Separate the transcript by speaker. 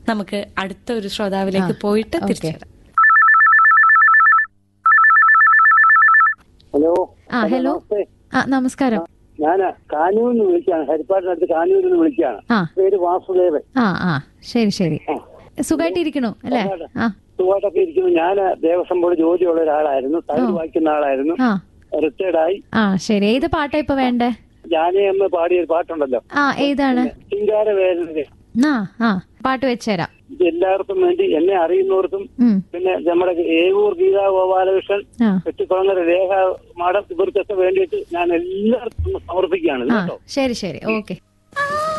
Speaker 1: നമുക്ക് അടുത്ത ഒരു ശ്രോതാവിലേക്ക് പോയിട്ട്
Speaker 2: ഓക്കേ.
Speaker 1: തിരിച്ചു വരാം.
Speaker 3: ഹലോ
Speaker 2: ആ ഹലോ
Speaker 3: നമസ്തേ
Speaker 2: ആ നമസ്കാരം
Speaker 3: ഞാൻ കാനൂരിൽ നിന്ന് വിളിക്കുകയാണ് ഹരിപ്പാടിനടുത്ത് കാനൂരിൽ നിന്ന് വിളിക്കുകയാണ്
Speaker 2: ആ
Speaker 3: പേര് വാസുദേവൻ
Speaker 2: ആ ആ ശരി ശരി സുഖമായിട്ടിരിക്കണു അല്ലേ ആ
Speaker 3: സുഖമായിട്ടൊക്കെ ഇരിക്കുന്നു ഞാൻ ദേവസ്വം ബോർഡ് ജോലിയുള്ള ഒരാളായിരുന്നു തമിഴ് വായിക്കുന്ന ആളായിരുന്നു
Speaker 2: ആ
Speaker 3: റിട്ടയർഡ് ആയി
Speaker 2: ആ ശരി ഏത് പാട്ടാ ഇപ്പൊ വേണ്ടേ
Speaker 3: ജാനേ അമ്മ പാടിയ ഒരു പാട്ടുണ്ടല്ലോ
Speaker 2: ആ ഏതാണ്
Speaker 3: ചിങ്കാര വേദന
Speaker 2: ആ ആ പാട്ട് വെച്ചുതരാം
Speaker 3: ഇത് എല്ലാവർക്കും വേണ്ടി എന്നെ അറിയുന്നവർക്കും
Speaker 2: ഉം
Speaker 3: പിന്നെ നമ്മുടെ ഏവൂർ ഗീതാ ഗോപാലകൃഷ്ണൻ
Speaker 2: ആ
Speaker 3: വെട്ടിക്കുളങ്ങര രേഖ മാഡം ഇവർക്കൊക്കെ വേണ്ടിയിട്ട് ഞാൻ എല്ലാവർക്കും സമർപ്പിക്കുകയാണ്
Speaker 2: ആ
Speaker 3: കേട്ടോ
Speaker 2: ശരി ശരി ഓക്കെ